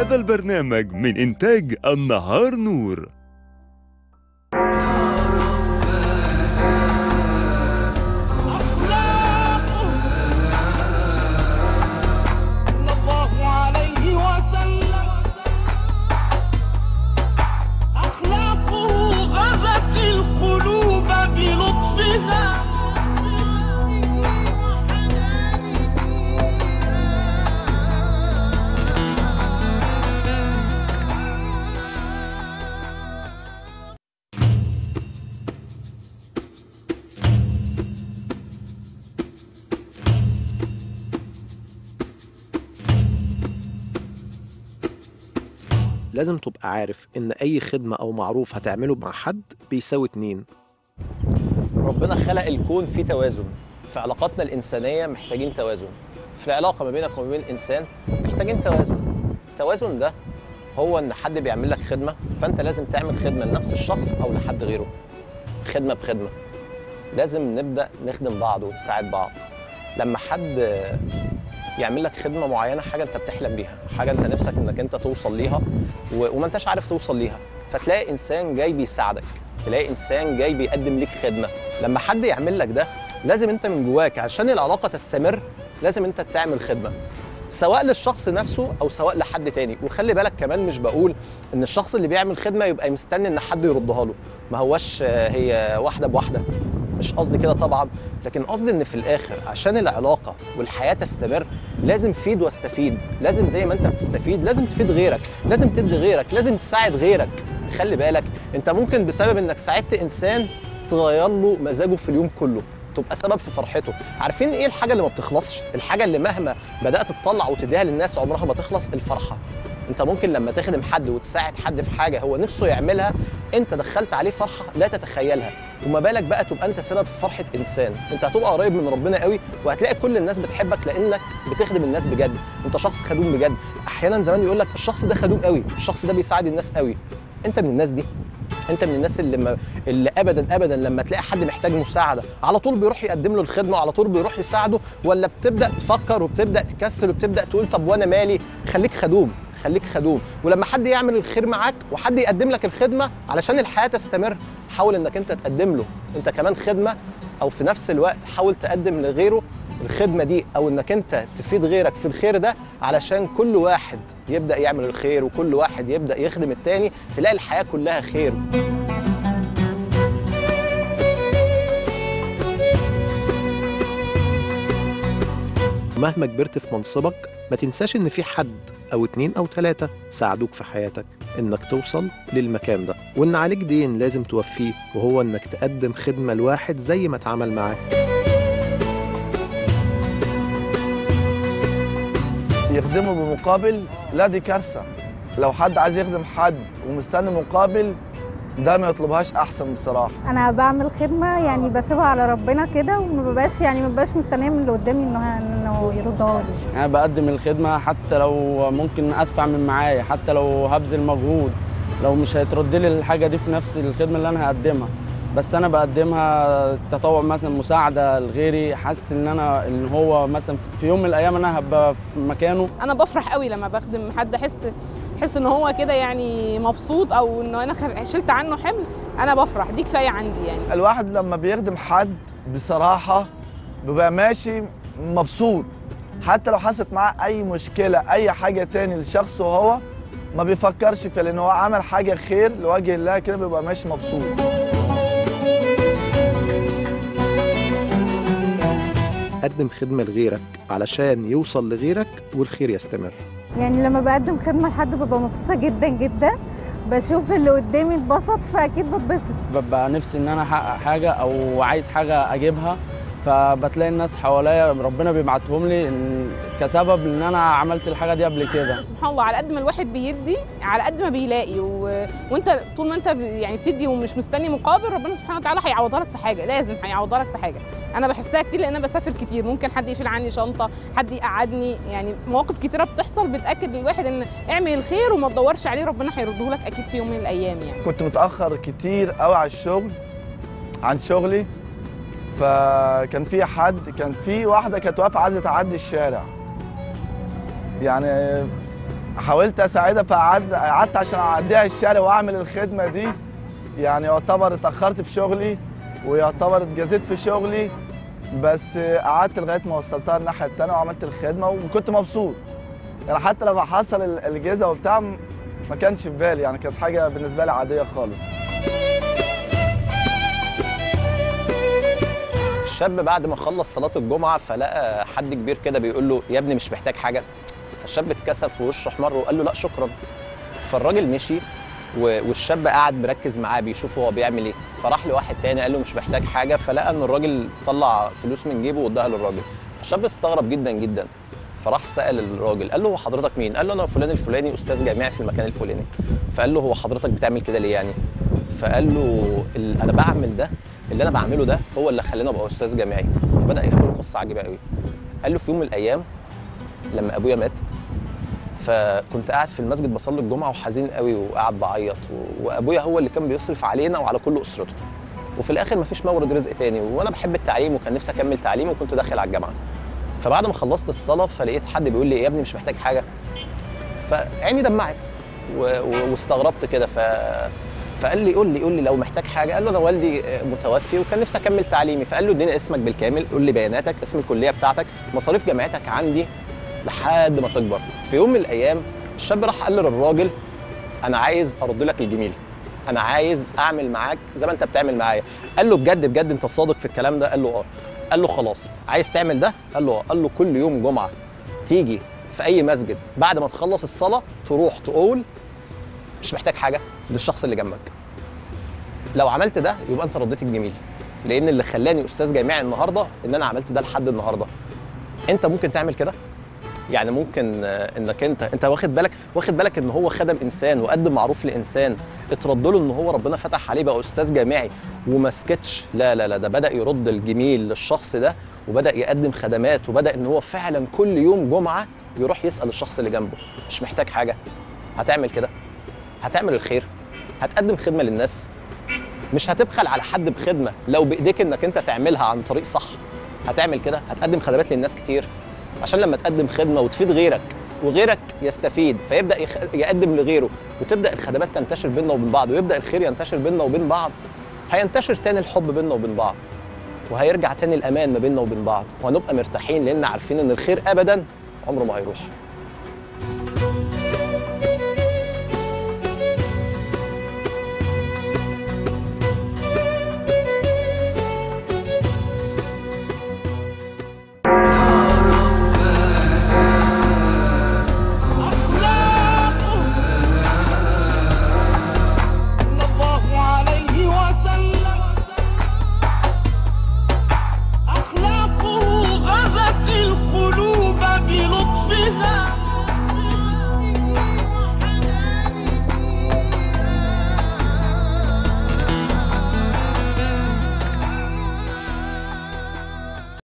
هذا البرنامج من إنتاج النهار نور صلى الله عليه وسلم أخلاقه غزت القلوب بلطفها لازم تبقى عارف ان اي خدمة او معروف هتعمله مع حد بيساوي اتنين ربنا خلق الكون فيه توازن في علاقاتنا الإنسانية محتاجين توازن في العلاقة ما بينك وما بين إنسان محتاجين توازن التوازن ده هو إن حد بيعمل لك خدمة فأنت لازم تعمل خدمة لنفس الشخص أو لحد غيره خدمة بخدمة لازم نبدأ نخدم بعض ونساعد بعض لما حد يعمل لك خدمة معينة حاجة أنت بتحلم بيها حاجة أنت نفسك إنك أنت توصل ليها و- وما أنتش عارف توصل ليها فتلاقي إنسان جاي بيساعدك تلاقي إنسان جاي بيقدم ليك خدمة لما حد يعمل لك ده لازم انت من جواك عشان العلاقه تستمر لازم انت تعمل خدمه سواء للشخص نفسه او سواء لحد تاني وخلي بالك كمان مش بقول ان الشخص اللي بيعمل خدمه يبقى مستني ان حد يردها له ما هوش آه، هي واحده بواحده مش قصدي كده طبعا لكن قصدي ان في الاخر عشان العلاقه والحياه تستمر لازم فيد واستفيد لازم زي ما انت بتستفيد لازم تفيد غيرك لازم تدي غيرك لازم تساعد غيرك خلي بالك انت ممكن بسبب انك ساعدت انسان تغير له مزاجه في اليوم كله تبقى سبب في فرحته عارفين ايه الحاجه اللي ما بتخلصش الحاجه اللي مهما بدات تطلع وتديها للناس عمرها ما تخلص الفرحه انت ممكن لما تخدم حد وتساعد حد في حاجه هو نفسه يعملها انت دخلت عليه فرحه لا تتخيلها وما بالك بقى تبقى انت سبب في فرحه انسان انت هتبقى قريب من ربنا قوي وهتلاقي كل الناس بتحبك لانك بتخدم الناس بجد انت شخص خدوم بجد احيانا زمان يقول لك الشخص ده خدوم قوي الشخص ده بيساعد الناس قوي انت من الناس دي انت من الناس اللي ما اللي ابدا ابدا لما تلاقي حد محتاج مساعده على طول بيروح يقدم له الخدمه وعلى طول بيروح يساعده ولا بتبدا تفكر وبتبدا تكسل وبتبدا تقول طب وانا مالي خليك خدوم خليك خدوم ولما حد يعمل الخير معاك وحد يقدم لك الخدمه علشان الحياه تستمر حاول انك انت تقدم له انت كمان خدمه او في نفس الوقت حاول تقدم لغيره الخدمه دي او انك انت تفيد غيرك في الخير ده علشان كل واحد يبدا يعمل الخير وكل واحد يبدا يخدم التاني تلاقي الحياه كلها خير مهما كبرت في منصبك ما تنساش ان في حد او اتنين او تلاتة ساعدوك في حياتك انك توصل للمكان ده وان عليك دين لازم توفيه وهو انك تقدم خدمة لواحد زي ما اتعامل معاك يخدمه بمقابل لا دي كارثه لو حد عايز يخدم حد ومستني مقابل ده ما يطلبهاش احسن بصراحه انا بعمل خدمه يعني بسيبها على ربنا كده وما ببقاش يعني ما ببقاش مستنيه من اللي قدامي انه انه يردها لي انا بقدم الخدمه حتى لو ممكن ادفع من معايا حتى لو هبذل مجهود لو مش هيترد لي الحاجه دي في نفس الخدمه اللي انا هقدمها بس انا بقدمها تطوع مثلا مساعده لغيري حاسس ان انا ان هو مثلا في يوم من الايام انا هبقى في مكانه انا بفرح قوي لما بخدم حد احس احس ان هو كده يعني مبسوط او ان انا خ- شلت عنه حمل انا بفرح دي كفايه عندي يعني الواحد لما بيخدم حد بصراحه بيبقى ماشي مبسوط حتى لو حصلت معاه اي مشكله اي حاجه تاني لشخصه هو ما بيفكرش فيها لان هو عمل حاجه خير لوجه الله كده بيبقى ماشي مبسوط قدم خدمة لغيرك علشان يوصل لغيرك والخير يستمر يعني لما بقدم خدمه لحد ببقى مبسوطه جدا جدا بشوف اللي قدامي اتبسط فاكيد بتبسط ببقى نفسي ان انا احقق حاجه او عايز حاجه اجيبها فبتلاقي الناس حواليا ربنا بيبعتهم لي إن كسبب ان انا عملت الحاجه دي قبل كده سبحان الله على قد ما الواحد بيدي على قد ما بيلاقي و... وانت طول ما انت ب- يعني بتدي ومش مستني مقابل ربنا سبحانه وتعالى هيعوضها لك في حاجه لازم هيعوضها لك في حاجه انا بحسها كتير لان انا بسافر كتير ممكن حد يشيل عني شنطه حد يقعدني يعني مواقف كتيره بتحصل بتاكد للواحد ان اعمل الخير وما تدورش عليه ربنا هيرده لك اكيد في يوم من الايام يعني كنت متاخر كتير قوي على الشغل عن شغلي فكان في حد كان في واحده كانت واقفه عايزه تعدي الشارع يعني حاولت اساعدها فقعدت قعدت عشان اعديها الشارع واعمل الخدمه دي يعني يعتبر اتاخرت في شغلي ويعتبر اتجازيت في شغلي بس قعدت لغايه ما وصلتها الناحيه التانيه وعملت الخدمه وكنت مبسوط يعني حتى لما حصل ال- الجيزه وبتاع ما كانش في بالي يعني كانت حاجه بالنسبه لي عاديه خالص الشاب بعد ما خلص صلاه الجمعه فلقى حد كبير كده بيقول له يا ابني مش محتاج حاجه فالشاب اتكسف ووشه احمر وقال له لا شكرا فالراجل مشي و- والشاب قاعد مركز معاه بيشوف هو بيعمل ايه فراح لواحد تاني قال له مش محتاج حاجه فلقى ان الراجل طلع فلوس من جيبه واداها للراجل فالشاب استغرب جدا جدا فراح سال الراجل قال له هو حضرتك مين قال له انا فلان الفلاني استاذ جامعي في المكان الفلاني فقال له هو حضرتك بتعمل كده ليه يعني فقال له ال- انا بعمل ده اللي انا بعمله ده هو اللي خلاني ابقى استاذ جامعي فبدا يحكي له قصه عجيبه قوي قال له في يوم من الايام لما ابويا مات فكنت قاعد في المسجد بصلي الجمعه وحزين قوي وقاعد بعيط و- وابويا هو اللي كان بيصرف علينا وعلى كل اسرته وفي الاخر مفيش مورد رزق تاني وانا بحب التعليم وكان نفسي اكمل تعليم وكنت داخل على الجامعه فبعد ما خلصت الصلاه فلقيت حد بيقول لي يا ابني مش محتاج حاجه فعيني دمعت و... و... واستغربت كده ف فقال لي قول لي قول لي لو محتاج حاجه قال له انا والدي متوفي وكان نفسي اكمل تعليمي فقال له اديني اسمك بالكامل قول لي بياناتك اسم الكليه بتاعتك مصاريف جامعتك عندي لحد ما تكبر في يوم من الايام الشاب راح قال للراجل انا عايز ارد لك الجميل انا عايز اعمل معاك زي ما انت بتعمل معايا قال له بجد بجد انت صادق في الكلام ده قال له اه قال له خلاص عايز تعمل ده قال له اه قال له كل يوم جمعه تيجي في اي مسجد بعد ما تخلص الصلاه تروح تقول مش محتاج حاجه للشخص اللي جنبك لو عملت ده يبقى انت رديت الجميل لان اللي خلاني استاذ جامعي النهارده ان انا عملت ده لحد النهارده انت ممكن تعمل كده يعني ممكن آه، انك انت انت واخد بالك واخد بالك ان هو خدم انسان وقدم معروف لانسان اترد له ان هو ربنا فتح عليه بقى استاذ جامعي وما سكتش لا لا لا ده بدا يرد الجميل للشخص ده وبدا يقدم خدمات وبدا ان هو فعلا كل يوم جمعه يروح يسال الشخص اللي جنبه مش محتاج حاجه هتعمل كده هتعمل الخير هتقدم خدمه للناس مش هتبخل على حد بخدمه لو بايديك انك انت تعملها عن طريق صح هتعمل كده هتقدم خدمات للناس كتير عشان لما تقدم خدمه وتفيد غيرك وغيرك يستفيد فيبدا يخ... يقدم لغيره وتبدا الخدمات تنتشر بيننا وبين بعض ويبدا الخير ينتشر بيننا وبين بعض هينتشر تاني الحب بيننا وبين بعض وهيرجع تاني الامان ما بيننا وبين بعض وهنبقى مرتاحين لان عارفين ان الخير ابدا عمره ما هيروح